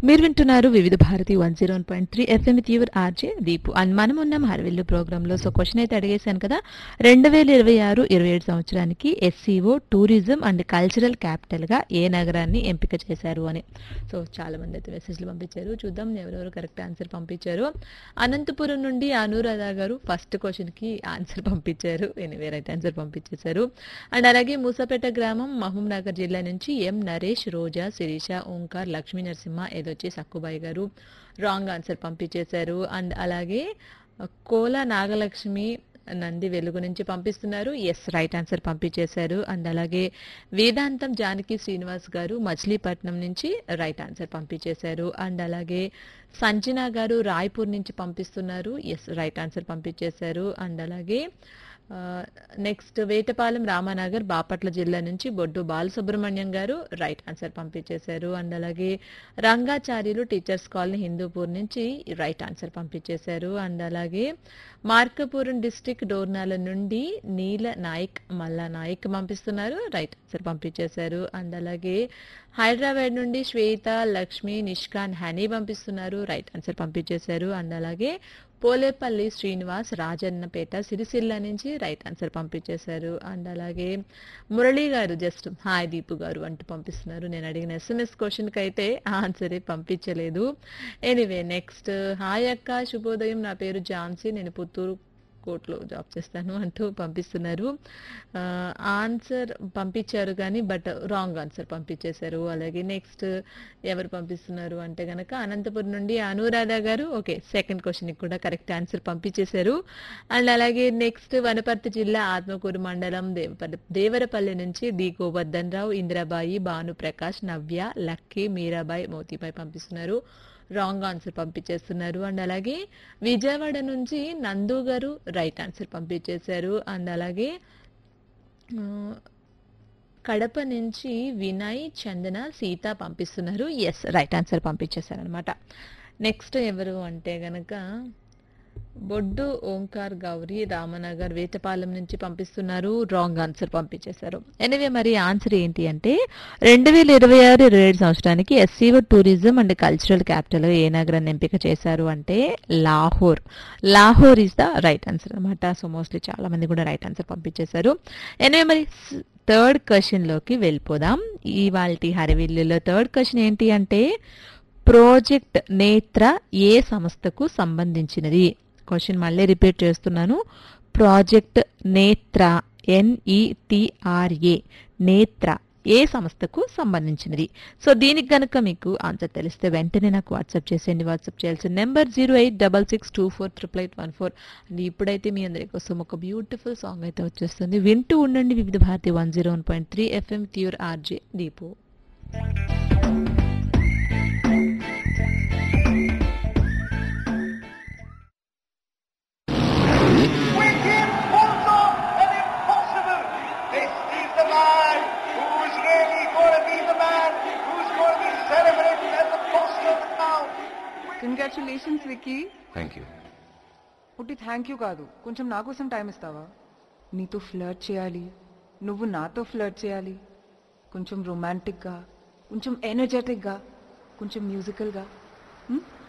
మీరు వింటున్నారు Vividh Bharati one zero one point three FM with your RJ Deepu and మనం ఉన్నాం హర్విల్లు ప్రోగ్రాంలో సో క్వశ్చన్ అయితే అడిగేశాను కదా రెండు వేల ఇరవై ఆరు ఇరవై ఏడు సంవత్సరానికి ఎస్సీఓ టూరిజం అండ్ కల్చరల్ క్యాపిటల్గా ఏ నగరాన్ని ఎంపిక చేశారు అని సో చాలా మంది అయితే మెసేజ్లు పంపించారు చూద్దాం ఎవరెవరు కరెక్ట్ ఆన్సర్ పంపించారు అనంతపురం నుండి అనురాధ గారు ఫస్ట్ క్వశ్చన్కి ఆన్సర్ పంపించారు ఎనివే రైట్ ఆన్సర్ పంపించేశారు అండ్ అలాగే మూసాపేట గ్రామం మహబూబ్ నగర్ జిల్లా నుంచి ఎం నరేష్ రోజా శిరీష ఓంకార్ లక్ష్మీ నరసింహ ఏదొచ్చి సక్కుబాయి గారు రాంగ్ ఆన్సర్ పంపించేశారు అండ్ అలాగే కోల నాగలక్ష్మి నంది వెలుగు నుంచి పంపిస్తున్నారు ఎస్ రైట్ ఆన్సర్ పంపించేశారు అండ్ అలాగే వేదాంతం జానకి శ్రీనివాస్ గారు మచిలీపట్నం నుంచి రైట్ ఆన్సర్ పంపించేశారు అండ్ అలాగే సంజనా గారు రాయ్పూర్ నుంచి పంపిస్తున్నారు ఎస్ రైట్ ఆన్సర్ పంపించేశారు అండ్ అలాగే నెక్స్ట్ వేటపాలెం రామానగర్ బాపట్ల జిల్లా నుంచి బొడ్డు బాలసుబ్రహ్మణ్యం గారు రైట్ ఆన్సర్ పంపించేశారు అండ్ అలాగే రంగాచార్యులు టీచర్స్ కాలనీ హిందూపూర్ నుంచి రైట్ ఆన్సర్ పంపించేశారు అండ్ అలాగే మార్కపురం డిస్టిక్ డోర్నాల నుండి నీల నాయక్ మల్లా నాయక్ పంపిస్తున్నారు రైట్ ఆన్సర్ పంపించేశారు అండ్ అలాగే హైదరాబాద్ నుండి శ్వేత లక్ష్మి నిష్కాన్ హనీ పంపిస్తున్నారు రైట్ ఆన్సర్ పంపించేశారు అండ్ అలాగే పోలేపల్లి శ్రీనివాస్ రాజన్నపేట సిరిసిల్ల నుంచి రైట్ ఆన్సర్ పంపించేశారు అండ్ అలాగే మురళి గారు జస్ట్ హాయ్ దీపు గారు అంటూ పంపిస్తున్నారు నేను అడిగిన ఎస్ఎంఎస్ క్వశ్చన్కి అయితే ఆన్సరే పంపించలేదు ఎనీవే నెక్స్ట్ హాయ్ అక్క శుభోదయం నా పేరు ఝాన్సీ నేను పుత్తూరు కోర్టులో జాబ్ చేస్తాను అంటూ పంపిస్తున్నారు ఆన్సర్ పంపించారు కానీ బట్ రాంగ్ ఆన్సర్ పంపించేశారు అలాగే నెక్స్ట్ ఎవరు పంపిస్తున్నారు అంటే గనక అనంతపురం నుండి అనురాధ గారు ఓకే సెకండ్ క్వశ్చన్కి కూడా కరెక్ట్ ఆన్సర్ పంపించేశారు అండ్ అలాగే నెక్స్ట్ వనపర్తి జిల్లా ఆత్మకూరు మండలం దేవపల్లి దేవరపల్లి నుంచి డి గోవర్ధన్ రావు ఇందిరాబాయి భానుప్రకాష్ నవ్య లక్కీ మీరాబాయి మోతీబాయి పంపిస్తున్నారు రాంగ్ ఆన్సర్ పంపించేస్తున్నారు అండ్ అలాగే విజయవాడ నుంచి నందు గారు రైట్ ఆన్సర్ పంపించేశారు అండ్ అలాగే ఆ, కడప నుంచి వినయ్ చందన సీత పంపిస్తున్నారు ఎస్ రైట్ ఆన్సర్ పంపించేశారు అనమాట నెక్స్ట్ ఎవరు అంటే గనక బొడ్డు ఓంకార్ గౌరీ రామనగర్ వేటపాలెం నుంచి పంపిస్తున్నారు రాంగ్ ఆన్సర్ పంపించేశారు ఎనివే మరి ఆన్సర్ ఏంటి అంటే రెండు వేల ఇరవై ఆరు ఇరవై ఏడు సంవత్సరానికి SCO tourism and cultural capital ఏ నగరాన్ని ఎంపిక చేశారు అంటే Lahore Lahore is the right answer అనమాట సో మోస్ట్లీ చాలా మంది కూడా రైట్ ఆన్సర్ పంపించేశారు ఎనివే మరి థర్డ్ క్వశ్చన్లోకి వెళ్ళిపోదాం ఇవాళ హరివిల్లులో థర్డ్ క్వశ్చన్ ఏంటి అంటే ప్రాజెక్ట్ నేత్ర ఏ సంస్థకు సంబంధించినది క్వశ్చన్ మళ్ళీ రిపీట్ చేస్తున్నాను ప్రాజెక్ట్ నేత్ర ఎన్ఈటిఆర్ఏ నేత్ర ఏ సంస్థకు సంబంధించినది సో దీనికి గనుక మీకు ఆన్సర్ తెలిస్తే వెంటనే నాకు వాట్సాప్ చేసేయండి వాట్సాప్ చేయాల్సిన number zero eight double six two four triple eight one four and ఇప్పుడైతే మీ అందరి కోసం ఒక బ్యూటిఫుల్ సాంగ్ అయితే వచ్చేస్తుంది వింటూ ఉండండి Vividh Bharati one zero one point three FM pure RJ Deepu Wicked pulls off an impossible. This is the man who's really going to be the man who's going to be celebrated as the boss of the town. Congratulations Vicky thank you పుట్టి thank you కాదు కొంచెం నా కోసం time ఇస్తావా నీతో flirt చేయాలి నువ్వు నాతో ఫ్లర్ట్ చేయాలి కొంచెం రొమాంటిక్గా కొంచెం ఎనర్జెటిక్గా కొంచెం మ్యూజికల్గా